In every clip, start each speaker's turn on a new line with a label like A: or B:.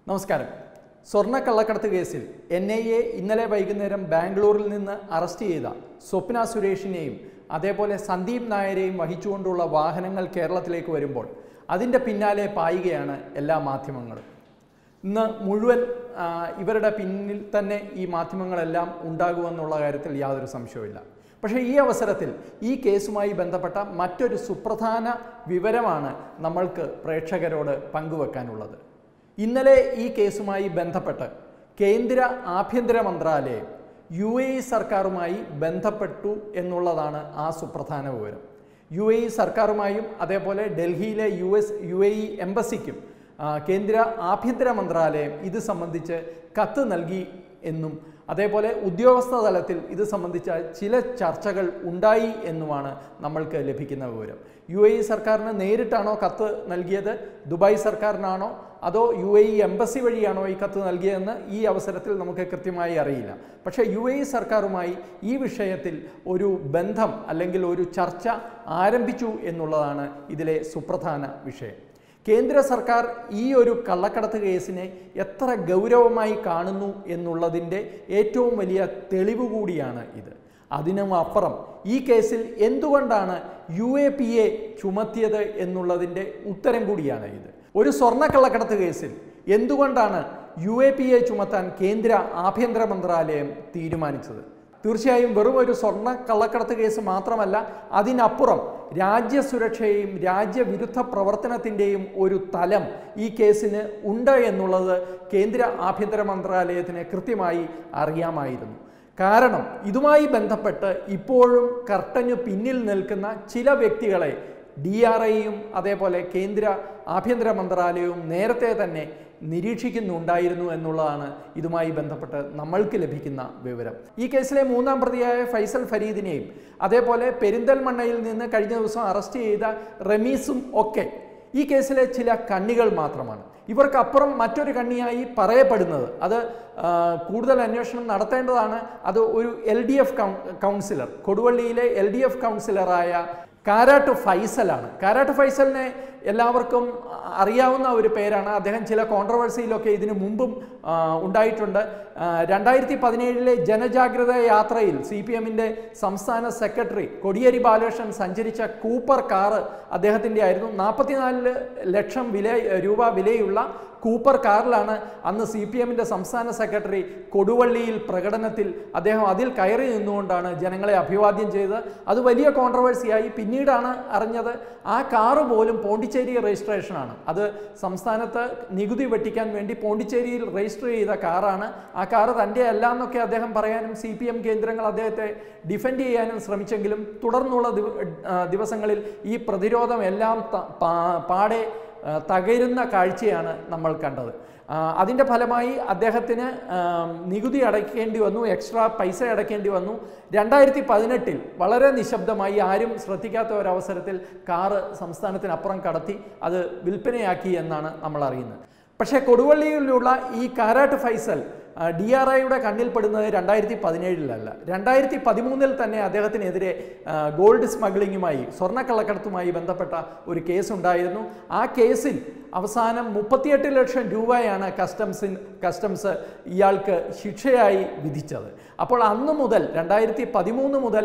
A: നമസ്കാരം സ്വർണ്ണ കള്ളക്കടത്ത് കേസിൽ എൻ ഐ എ ഇന്നലെ വൈകുന്നേരം ബാംഗ്ലൂരിൽ നിന്ന് അറസ്റ്റ് ചെയ്ത സ്വപ്ന സുരേഷിനെയും അതേപോലെ സന്ദീപ് നായരെയും വഹിച്ചുകൊണ്ടുള്ള വാഹനങ്ങൾ കേരളത്തിലേക്ക് വരുമ്പോൾ അതിൻ്റെ പിന്നാലെ പായുകയാണ് എല്ലാ മാധ്യമങ്ങളും ഇന്ന് മുഴുവൻ ആ, ഇവരുടെ പിന്നിൽ തന്നെ ഈ മാധ്യമങ്ങളെല്ലാം ഉണ്ടാകുമെന്നുള്ള കാര്യത്തിൽ യാതൊരു സംശയവുമില്ല പക്ഷേ ഈ അവസരത്തിൽ ഈ കേസുമായി ബന്ധപ്പെട്ട മറ്റൊരു സുപ്രധാന വിവരമാണ് നമ്മൾക്ക് പ്രേക്ഷകരോട് പങ്കുവെക്കാനുള്ളത് ഇന്നലെ ഈ കേസുമായി ബന്ധപ്പെട്ട് കേന്ദ്ര ആഭ്യന്തര മന്ത്രാലയം യു എ ഇ സർക്കാരുമായി ബന്ധപ്പെട്ടു എന്നുള്ളതാണ് ആ സുപ്രധാന വിവരം യു എ ഇ സർക്കാരുമായും അതേപോലെ ഡൽഹിയിലെ U S U A E എംബസിക്കും ആ, കേന്ദ്ര ആഭ്യന്തര മന്ത്രാലയം ഇത് സംബന്ധിച്ച് കത്ത് നൽകി എന്നും അതേപോലെ ഉദ്യോഗസ്ഥ തലത്തിൽ ഇത് സംബന്ധിച്ച ചില ചർച്ചകൾ ഉണ്ടായി എന്നുമാണ് നമ്മൾക്ക് ലഭിക്കുന്ന വിവരം യു എ ഇ സർക്കാരിന് നേരിട്ടാണോ കത്ത് നൽകിയത് ദുബായ് സർക്കാരിനാണോ അതോ യു എ ഇ എംബസി വഴിയാണോ ഈ കത്ത് നൽകിയതെന്ന് ഈ അവസരത്തിൽ നമുക്ക് കൃത്യമായി അറിയില്ല പക്ഷേ യു എ ഇ സർക്കാരുമായി ഈ വിഷയത്തിൽ ഒരു ബന്ധം അല്ലെങ്കിൽ ഒരു ചർച്ച ആരംഭിച്ചു എന്നുള്ളതാണ് ഇതിലെ സുപ്രധാന വിഷയം കേന്ദ്ര സർക്കാർ ഈ ഒരു കള്ളക്കടത്ത് കേസിനെ എത്ര ഗൗരവമായി കാണുന്നു എന്നുള്ളതിൻ്റെ ഏറ്റവും വലിയ തെളിവ് കൂടിയാണ് ഇത് അതിനും അപ്പുറം ഈ കേസിൽ എന്തുകൊണ്ടാണ് യു എ പി എ ചുമത്തിയത് എന്നുള്ളതിൻ്റെ ഉത്തരം കൂടിയാണ് ഇത് ഒരു സ്വർണ്ണ കള്ളക്കടത്ത് കേസിൽ എന്തുകൊണ്ടാണ് യു എ പി എ ചുമത്താൻ കേന്ദ്ര ആഭ്യന്തര മന്ത്രാലയം തീരുമാനിച്ചത് തീർച്ചയായും വെറും ഒരു സ്വർണ്ണ കള്ളക്കടത്ത് കേസ് മാത്രമല്ല അതിനപ്പുറം രാജ്യസുരക്ഷയെയും രാജ്യവിരുദ്ധ പ്രവർത്തനത്തിൻ്റെയും ഒരു തലം ഈ കേസിന് ഉണ്ട് എന്നുള്ളത് കേന്ദ്ര ആഭ്യന്തര മന്ത്രാലയത്തിന് കൃത്യമായി അറിയാമായിരുന്നു കാരണം ഇതുമായി ബന്ധപ്പെട്ട് ഇപ്പോഴും കർട്ടന് പിന്നിൽ നിൽക്കുന്ന ചില വ്യക്തികളെ ഡി ആർ ഐയും അതേപോലെ കേന്ദ്ര ആഭ്യന്തര മന്ത്രാലയവും നേരത്തെ തന്നെ നിരീക്ഷിക്കുന്നുണ്ടായിരുന്നു എന്നുള്ളതാണ് ഇതുമായി ബന്ധപ്പെട്ട് നമ്മൾക്ക് ലഭിക്കുന്ന വിവരം ഈ കേസിലെ മൂന്നാം പ്രതിയായ ഫൈസൽ ഫരീദിനെയും അതേപോലെ പെരിന്തൽമണ്ണയിൽ നിന്ന് കഴിഞ്ഞ ദിവസം അറസ്റ്റ് ചെയ്ത റമീസും ഒക്കെ ഈ കേസിലെ ചില കണ്ണികൾ മാത്രമാണ് ഇവർക്കപ്പുറം മറ്റൊരു കണ്ണിയായി പറയപ്പെടുന്നത് അത് ആ, കൂടുതൽ അന്വേഷണം നടത്തേണ്ടതാണ് അത് ഒരു എൽ ഡി എഫ് കൗൺസിലർ കൊടുവള്ളിയിലെ എൽ ഡി എഫ് കൗൺസിലറായ കാരാട്ട് ഫൈസലാണ് കാരാട്ട് ഫൈസലിനെ എല്ലാവർക്കും അറിയാവുന്ന ഒരു പേരാണ് അദ്ദേഹം ചില കോൺട്രവേഴ്സിയിലൊക്കെ ഇതിനു മുമ്പും ആ, ഉണ്ടായിട്ടുണ്ട് ആ, രണ്ടായിരത്തി പതിനേഴിലെ ജനജാഗ്രത യാത്രയിൽ സി പി എമ്മിൻ്റെ സംസ്ഥാന സെക്രട്ടറി കൊടിയേരി ബാലകൃഷ്ണൻ സഞ്ചരിച്ച കൂപ്പർ കാറ് അദ്ദേഹത്തിൻ്റെ ആയിരുന്നു നാൽപ്പത്തിനാല് ലക്ഷം വില രൂപ വിലയുള്ള കൂപ്പർ കാറിലാണ് അന്ന് സി പി എമ്മിൻ്റെ സംസ്ഥാന സെക്രട്ടറി കൊടുവള്ളിയിൽ പ്രകടനത്തിൽ അദ്ദേഹം അതിൽ കയറി നിന്നുകൊണ്ടാണ് ജനങ്ങളെ അഭിവാദ്യം ചെയ്തത് അത് വലിയ കോൺട്രവേഴ്സിയായി പിന്നീടാണ് അറിഞ്ഞത് ആ കാറ് പോലും പോണ്ടിച്ചേരി രജിസ്ട്രേഷനാണ് അത് സംസ്ഥാനത്ത് നികുതി വെട്ടിക്കാൻ വേണ്ടി പോണ്ടിച്ചേരിയിൽ രജിസ്റ്റർ ചെയ്ത കാറാണ് ആ കാറ് തൻ്റെ അല്ല എന്നൊക്കെ അദ്ദേഹം പറയാനും സി പി എം കേന്ദ്രങ്ങൾ അദ്ദേഹത്തെ ഡിഫെൻഡ് ചെയ്യാനും ശ്രമിച്ചെങ്കിലും തുടർന്നുള്ള ദിവ- ആ, ദിവസങ്ങളിൽ ഈ പ്രതിരോധം എല്ലാം ത- പാ- പാടെ ആ, തകരുന്ന കാഴ്ചയാണ് നമ്മൾ കണ്ടത് ആ, അതിൻ്റെ ഫലമായി അദ്ദേഹത്തിന് ആ, നികുതി അടയ്ക്കേണ്ടി വന്നു എക്സ്ട്രാ പൈസ അടയ്ക്കേണ്ടി വന്നു രണ്ടായിരത്തി പതിനെട്ടിൽ വളരെ നിശബ്ദമായി ആരും ശ്രദ്ധിക്കാത്ത ഒരവസരത്തിൽ കാറ് സംസ്ഥാനത്തിനപ്പുറം കടത്തി അത് വിൽപ്പനയാക്കി എന്നാണ് നമ്മൾ അറിയുന്നത് പക്ഷേ കൊടുവള്ളിയിലുള്ള ഈ കാരാട്ട് ഫൈസൽ ഡി ആർ ഐയുടെ കണ്ണിൽപ്പെടുന്നത് രണ്ടായിരത്തി പതിനേഴിലല്ല രണ്ടായിരത്തി പതിമൂന്നിൽ തന്നെ അദ്ദേഹത്തിനെതിരെ ആ, ഗോൾഡ് സ്മഗ്ലിങ്ങുമായി സ്വർണ്ണക്കള്ളക്കടത്തുമായി ബന്ധപ്പെട്ട ഒരു കേസ് ഉണ്ടായിരുന്നു ആ കേസിൽ അവസാനം മുപ്പത്തിയെട്ട് ലക്ഷം രൂപയാണ് കസ്റ്റംസിൻ കസ്റ്റംസ് ഇയാൾക്ക് ശിക്ഷയായി വിധിച്ചത് അപ്പോൾ അന്ന് മുതൽ രണ്ടായിരത്തി പതിമൂന്ന് മുതൽ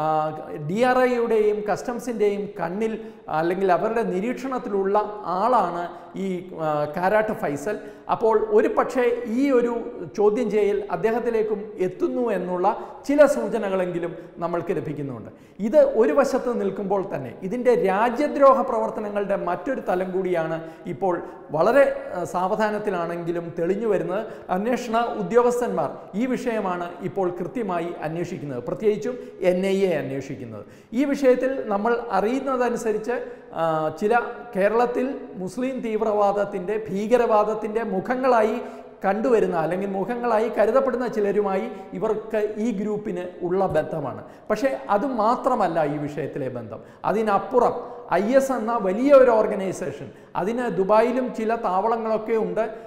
A: ഡി ആർ ഐയുടെയും കസ്റ്റംസിൻ്റെയും കണ്ണിൽ അല്ലെങ്കിൽ അവരുടെ നിരീക്ഷണത്തിലുള്ള ആളാണ് ഈ ആ, കാരാട്ട് ഫൈസൽ അപ്പോൾ ഒരു പക്ഷേ ഈ ഒരു ചോദ്യം ചെയ്യൽ അദ്ദേഹത്തിലേക്കും എത്തുന്നു എന്നുള്ള ചില സൂചനകളെങ്കിലും നമ്മൾക്ക് ലഭിക്കുന്നുണ്ട് ഇത് ഒരു വശത്ത് നിൽക്കുമ്പോൾ തന്നെ ഇതിൻ്റെ രാജ്യദ്രോഹ പ്രവർത്തനങ്ങളുടെ മറ്റൊരു തലം കൂടിയാണ് ഇപ്പോൾ വളരെ ആ, സാവധാനത്തിലാണെങ്കിലും തെളിഞ്ഞു വരുന്നത് അന്വേഷണ ഉദ്യോഗസ്ഥന്മാർ ഈ വിഷയമാണ് ഇപ്പോൾ കൃത്യമായി അന്വേഷിക്കുന്നത് പ്രത്യേകിച്ചും എൻ ഐ എ അന്വേഷിക്കുന്നത് ഈ വിഷയത്തിൽ നമ്മൾ അറിയുന്നതനുസരിച്ച് ആ, ചില കേരളത്തിൽ മുസ്ലിം തീവ്രവാദത്തിൻ്റെ ഭീകരവാദത്തിൻ്റെ മുഖങ്ങളായി കണ്ടുവരുന്ന അല്ലെങ്കിൽ മുഖങ്ങളായി കരുതപ്പെടുന്ന ചിലരുമായി ഇവർക്ക് ഈ ഗ്രൂപ്പിന് ഉള്ള ബന്ധമാണ് പക്ഷേ അത് മാത്രമല്ല ഈ വിഷയത്തിലെ ബന്ധം അതിനപ്പുറം ഐ എസ് എന്ന വലിയ ഒരു ഓർഗനൈസേഷൻ അതിന് ദുബായിലും ചില താവളങ്ങളൊക്കെ ഉണ്ട്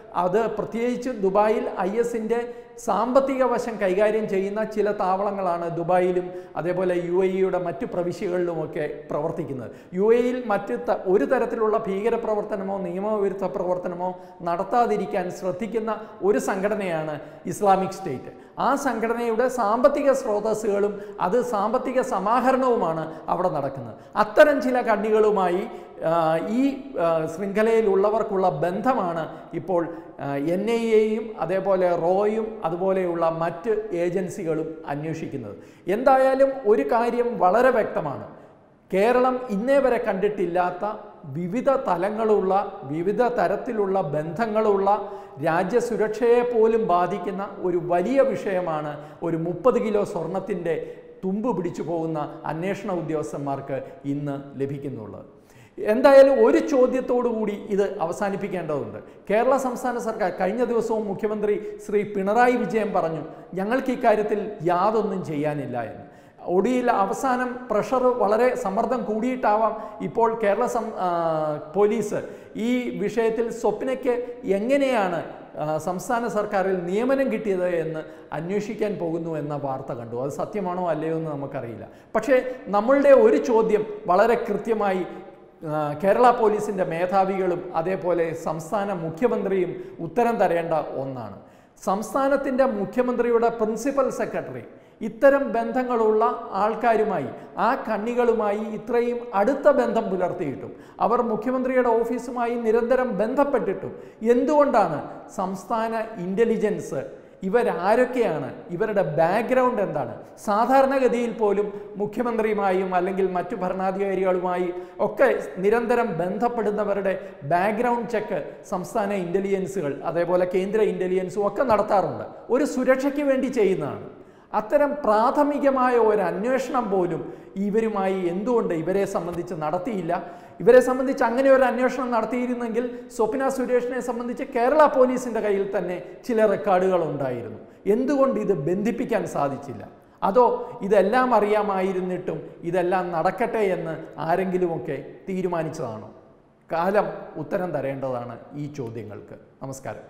A: അത് പ്രത്യേകിച്ച് ദുബായിൽ ഐ എസിൻ്റെ സാമ്പത്തിക വശം കൈകാര്യം ചെയ്യുന്ന ചില താവളങ്ങളാണ് ദുബായിലും അതേപോലെ യു എ ഇയുടെ മറ്റു പ്രവിശ്യകളിലുമൊക്കെ പ്രവർത്തിക്കുന്നത് യു എയിൽ മറ്റ് ത- ഒരു തരത്തിലുള്ള ഭീകരപ്രവർത്തനമോ നിയമവിരുദ്ധ പ്രവർത്തനമോ നടത്താതിരിക്കാൻ ശ്രദ്ധിക്കുന്ന ഒരു സംഘടനയാണ് ഇസ്ലാമിക് സ്റ്റേറ്റ് ആ സംഘടനയുടെ സാമ്പത്തിക സ്രോതസ്സുകളും അത് സാമ്പത്തിക സമാഹരണവുമാണ് അവിടെ നടക്കുന്നത് അത്തരം ചില കണ്ണികളുമായി ആ, ഈ ആ, ശൃംഖലയിലുള്ളവർക്കുള്ള ബന്ധമാണ് ഇപ്പോൾ എൻ ഐ എയും അതേപോലെ റോയും അതുപോലെയുള്ള മറ്റ് ഏജൻസികളും അന്വേഷിക്കുന്നത് എന്തായാലും ഒരു കാര്യം വളരെ വ്യക്തമാണ് കേരളം ഇന്നേ വരെ കണ്ടിട്ടില്ലാത്ത വിവിധ തലങ്ങളുള്ള വിവിധ തരത്തിലുള്ള ബന്ധങ്ങളുള്ള രാജ്യസുരക്ഷയെ പോലും ബാധിക്കുന്ന ഒരു വലിയ വിഷയമാണ് ഒരു മുപ്പത് കിലോ സ്വർണത്തിൻ്റെ തുമ്പ് പിടിച്ചു പോകുന്ന അന്വേഷണ ഉദ്യോഗസ്ഥന്മാർക്ക് ഇന്ന് ലഭിക്കുന്നുള്ളത് എന്തായാലും ഒരു ചോദ്യത്തോടു കൂടി ഇത് അവസാനിപ്പിക്കേണ്ടതുണ്ട് കേരള സംസ്ഥാന സർക്കാർ കഴിഞ്ഞ ദിവസവും മുഖ്യമന്ത്രി ശ്രീ പിണറായി വിജയൻ പറഞ്ഞു ഞങ്ങൾക്ക് ഇക്കാര്യത്തിൽ യാതൊന്നും ചെയ്യാനില്ല എന്ന് ഒടിയിൽ അവസാനം പ്രഷർ വളരെ സമ്മർദ്ദം കൂടിയിട്ടാവാം ഇപ്പോൾ കേരള സം ആ, പോലീസ് ഈ വിഷയത്തിൽ സ്വപ്നയ്ക്ക് എങ്ങനെയാണ് ആ, സംസ്ഥാന സർക്കാരിൽ നിയമനം കിട്ടിയത് എന്ന് അന്വേഷിക്കാൻ പോകുന്നു എന്ന വാർത്ത കണ്ടു അത് സത്യമാണോ അല്ലയോ എന്ന് നമുക്കറിയില്ല പക്ഷേ നമ്മളുടെ ഒരു ചോദ്യം വളരെ കൃത്യമായി ആ, കേരള പോലീസിൻ്റെ മേധാവികളും അതേപോലെ സംസ്ഥാന മുഖ്യമന്ത്രിയും ഉത്തരം തരേണ്ട ഒന്നാണ് സംസ്ഥാനത്തിൻ്റെ മുഖ്യമന്ത്രിയുടെ പ്രിൻസിപ്പൽ സെക്രട്ടറി ഇത്തരം ബന്ധങ്ങളുള്ള ആൾക്കാരുമായി ആ കണ്ണികളുമായി ഇത്രയും അടുത്ത ബന്ധം പുലർത്തിയിട്ടും അവർ മുഖ്യമന്ത്രിയുടെ ഓഫീസുമായി നിരന്തരം ബന്ധപ്പെട്ടിട്ടും എന്തുകൊണ്ടാണ് സംസ്ഥാന ഇൻ്റലിജൻസ് ഇവരാരൊക്കെയാണ് ഇവരുടെ ബാക്ക്ഗ്രൗണ്ട് എന്താണ് സാധാരണഗതിയിൽ പോലും മുഖ്യമന്ത്രിയുമായും അല്ലെങ്കിൽ മറ്റു ഭരണാധികാരികളുമായി ഒക്കെ നിരന്തരം ബന്ധപ്പെടുന്നവരുടെ ബാക്ക്ഗ്രൗണ്ട് ചെക്ക് സംസ്ഥാന ഇൻ്റലിജൻസുകൾ അതേപോലെ കേന്ദ്ര ഇൻ്റലിജൻസും ഒക്കെ നടത്താറുണ്ട് ഒരു സുരക്ഷയ്ക്ക് വേണ്ടി ചെയ്യുന്നതാണ് അത്തരം പ്രാഥമികമായ ഒരു അന്വേഷണം പോലും ഇവരുമായി എന്തുകൊണ്ട് ഇവരെ സംബന്ധിച്ച് നടത്തിയില്ല ഇവരെ സംബന്ധിച്ച് അങ്ങനെ ഒരു അന്വേഷണം നടത്തിയിരുന്നെങ്കിൽ സ്വപ്ന സുരേഷിനെ സംബന്ധിച്ച് കേരള പോലീസിൻ്റെ കയ്യിൽ തന്നെ ചില റെക്കോർഡുകൾ ഉണ്ടായിരുന്നു എന്തുകൊണ്ട് ഇത് ബന്ധിപ്പിക്കാൻ സാധിച്ചില്ല അതോ ഇതെല്ലാം അറിയാമായിരുന്നിട്ടും ഇതെല്ലാം നടക്കട്ടെ എന്ന് ആരെങ്കിലുമൊക്കെ തീരുമാനിച്ചതാണോ കാലം ഉത്തരം തരേണ്ടതാണ് ഈ ചോദ്യങ്ങൾക്ക് നമസ്കാരം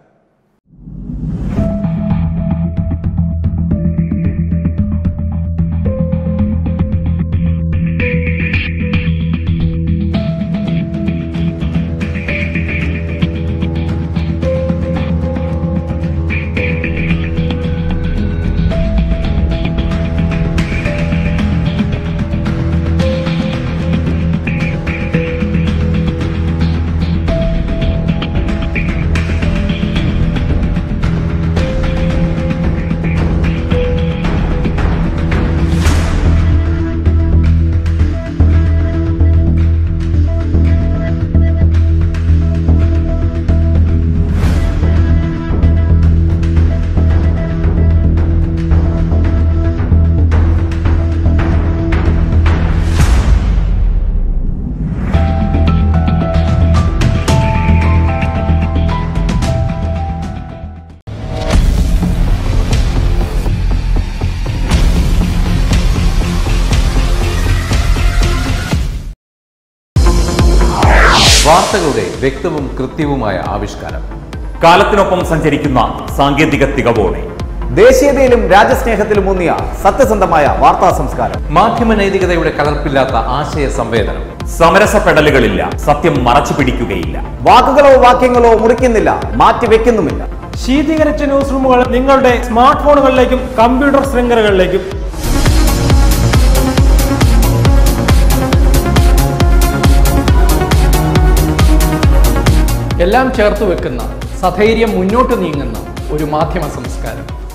B: വാർത്തകളുടെ വ്യക്തവും കൃത്യവുമായ ആവിഷ്കാരം
C: കാലത്തിനൊപ്പം സഞ്ചരിക്കുന്ന സാങ്കേതിക തികവോടെ
D: ദേശീയതയിലും രാജ്യസ്നേഹത്തിലും ഊന്നിയ സത്യസന്ധമായ വാർത്താ സംസ്കാരം
B: മാധ്യമ നൈതികതയുടെ കലർപ്പില്ലാത്ത ആശയ സംവേദനം
C: സമരസപ്പെടലുകളില്ല സത്യം മറച്ചു പിടിക്കുകയില്ല
D: വാക്കുകളോ വാക്യങ്ങളോ മുറിക്കുന്നില്ല മാറ്റിവെക്കുന്നുമില്ല
E: ശീതീകരിച്ച ന്യൂസ് റൂമുകൾ നിങ്ങളുടെ സ്മാർട്ട് ഫോണുകളിലേക്കും കമ്പ്യൂട്ടർ ശൃംഖലകളിലേക്കും
A: എല്ലാം ചേർത്ത് വെക്കുന്ന സധൈര്യം മുന്നോട്ട് നീങ്ങുന്ന ഒരു മാധ്യമ സംസ്കാരം